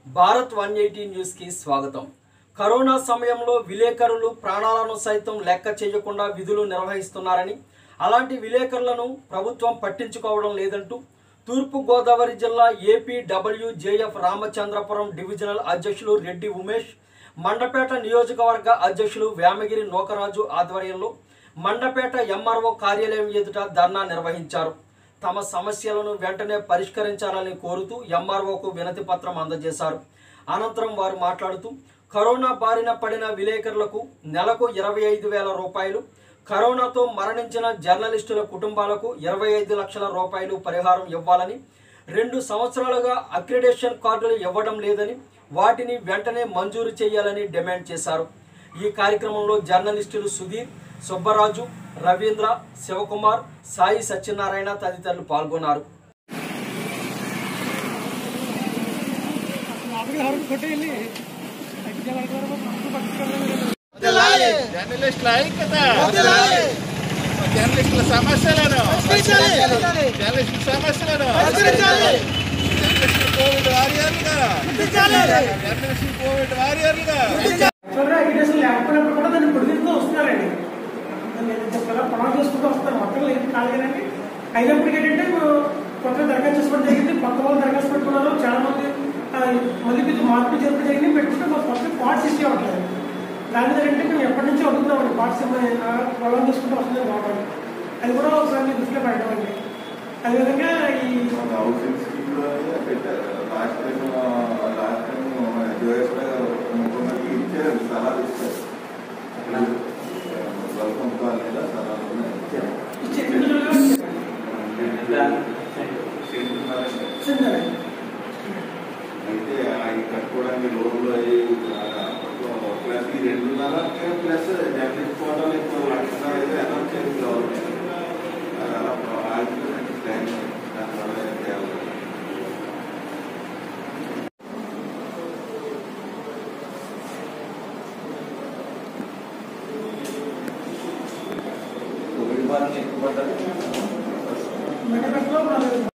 Bharat one eighty న్యూస్కి స్వాగతం corona సమయంలో విలేకరులు ప్రాణాలను సైతం లెక్క చేయకుండా విధులు నిర్వహిస్తున్నారని అలాంటి విలేకరులను ప్రభుత్వం పట్టించుకోవడం లేదంటూ తూర్పు గోదావరి జిల్లా ఏపీడబ్ల్యూజేఎఫ్ రామచంద్రపురం డివిజనల్ అధ్యక్షులు రెడ్డి ఉమేష్ మండపేట నియోజకవర్గ అధ్యక్షులు వేమగిరి నోకరాజు ఆధ్వర్యంలో మండపేట ఎంఆర్ఓ కార్యాలయం ఎదుట ధర్నా నిర్వహించారు తమ సమస్యలను వెంటనే పరిష్కరించాలని కోరుతూ ఎంఆర్ఓకు వినతి పత్రం అందజేశారు అనంతరం వారు మాట్లాడుతూ కరోనా బారిన పడిన విలేకరులకు నెలకు ఇరవై ఐదు వేల రూపాయలు కరోనాతో మరణించిన జర్నలిస్టుల కుటుంబాలకు ఇరవై ఐదు లక్షల రూపాయలు పరిహారం ఇవ్వాలని రెండు సంవత్సరాలుగా అక్రిడేషన్ కార్డులు ఇవ్వడం లేదని వాటిని వెంటనే మంజూరు చేయాలని డిమాండ్ చేశారు ఈ కార్యక్రమంలో జర్నలిస్టులు సుధీర్ సుబ్బరాజు రవీంద్ర శివకుమార్ సాయి సత్యనారాయణ తదితరులు పాల్గొన్నారు జర్నలిస్టుల ఐక్యత జర్నలిస్టుల సమస్యలను జర్నలిస్టుల సమస్యలను జర్నలిస్టులు కోవిడ్ వారియర్లుగా జర్నలిస్టులు కోవిడ్ వారియర్లుగా యాక్చువల్గా ఐడియాస్ లేకపోయినప్పుడు కూడా దాన్ని పొడిగిస్తూ వస్తున్నారండి దాన్ని చెప్పాలా పొలం చేసుకుంటూ వస్తారు మొత్తం లేదు కాలేదండి అయినప్పటికీ ఏంటంటే కొత్త దరఖాస్తు చేసుకోవడం జరిగింది కొత్త వాళ్ళు దరఖాస్తు పెట్టుకున్నారు చాలా మంది ఆ, మళ్ళీ ఇది మార్పు చేర్పు జరిగింది పెట్టుకుంటే మాకు కొత్త పార్ట్స్ ఇచ్చే ఉంటాయి దాని మీద ఏంటంటే మేము ఎప్పటి నుంచో అడుగుతున్నామండి పార్ట్స్ పొలం చేసుకుంటూ వస్తుంది కావాలి అది కూడా ఒకసారి మీ దృష్టిలో పెట్టామండి అదేవిధంగా ఈ హౌసింగ్ స్కీమ్ లో పెట్టారు లాస్ట్ టైం లాస్ట్ టైం జోఎస్ ముఖ్యమంత్రి ఇచ్చారు స్థలాలు ఇచ్చారు అక్కడ వెల్కమ్ కాలనీలో స్థలాలు ఉన్నాయి. ఇచ్చారు ఇచ్చే ఇండివిజువల్గా ఇచ్చిందండి. అయితే అవి కట్టుకోవడానికి లోన్లు అయ్యి ప్లస్ ఈ రెండున్నర ప్లస్ జర్నలిస్ట్ కోటాలు ఇప్పుడు లక్షన్నర అయితే అనౌన్స్ చేసి గవర్నమెంట్ అది అలా ఆగిపోయిందంటే ప్లాన్ దానివల్ల ఏం చేయాలి కోవిడ్ బారిన ఎక్కువ పడ్డారు మెడపెట్టులో